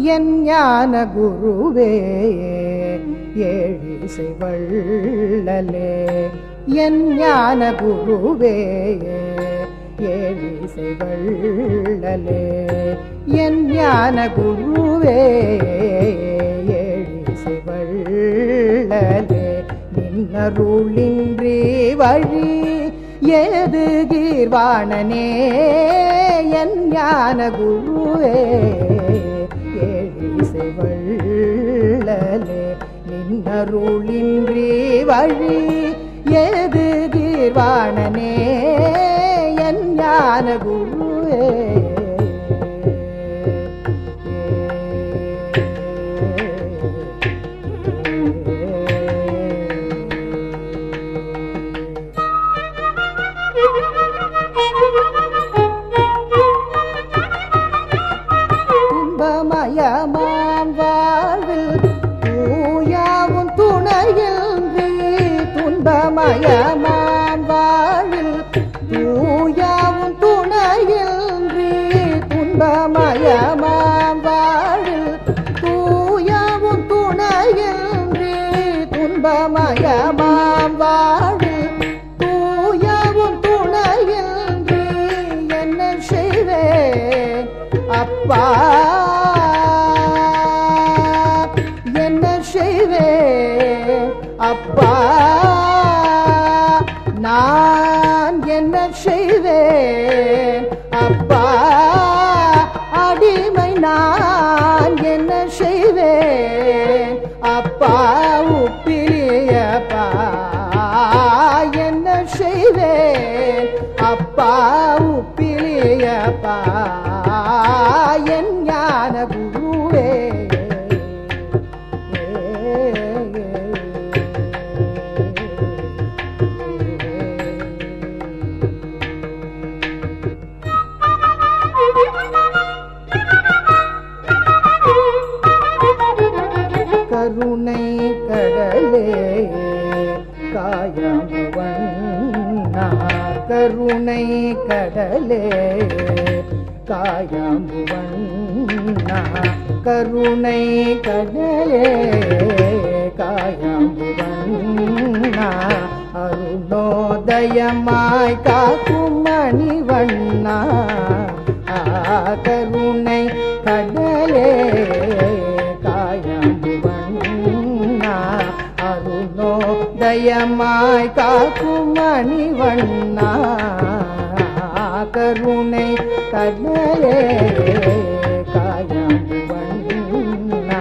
என் ஞான குருவே ஏழிசை வள்ளலே என் ஞான குருவே ஏழிசை வள்ளலே என் ஞான குருவே ஏழிசை வள்ளலே நின்னருளின்றி வழி ஏது கீர்வாணனே என் ஞான குருவே ஏழிசை வள்ளலே நின்னருளின்றி வழி ஏது கீர்வாணனே என் ஞான குருவே துன்பமயமாம் வாழ்வில் தூயாவும் துணையின்றி துன்பமயமாம் வாழ்வில் தூயாவும் துணையின்றி துன்பமயமாம் வாழ்வில் தூயாவும் துணையின்றி துன்பமயமாம் வாழ்வில் தூயாவும் துணையின்றி என்ன செய்வேன் அப்பா என்ன செய்வேன் அப்பா நான் என்ன செய்வேன் அப்பா அடிமை நான் என்ன செய்வேன் அப்பா உப்பிலியப்பா என்ன செய்வேன் அப்பா உப்பிலியப்பா என் ஞான குருவே கருணை கடலே காயாமுவண்ணா கருணை கடலே காயாமுவண்ணா கருணை கடலே காயாமுவண்ணா அருணோதயமாய் காக்கும் மணிவண்ணா ஆ கருணை கடலே காயாம்புவண்ணா அருணோதயமாய் காக்கும் மணிவண்ணா கருணை கடலே காயாம்புவண்ணா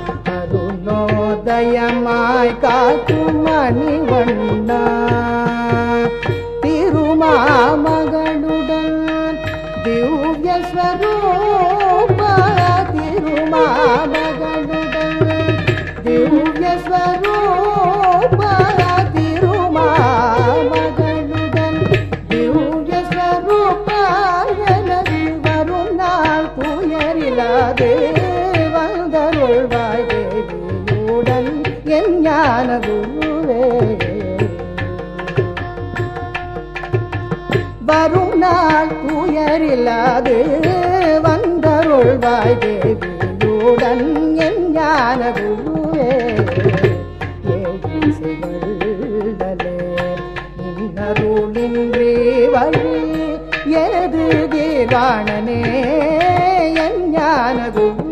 அருணோதயமாய் காக்கும் மணிவண்ணா திருமாமகளுடன் திவ்ய ஸ்வரூப திருமாமகளுடன் திவ்ய ஸ்வரூப திருமாமகளுடன் திவ்ய ஸ்வரூப எனது வரும் நாள் துயரிலாது வந்தருள்வாய் தேவியுடன் என் ஞான குருவே வரும் நாள் துயரில்லாது வந்தருள்வாய் தேவியுடன் என் ஞான குருவே ஏழிசைவள்ளலே இன்னருளின்றி வழி ஏது கீராணனே என் ஞான குரு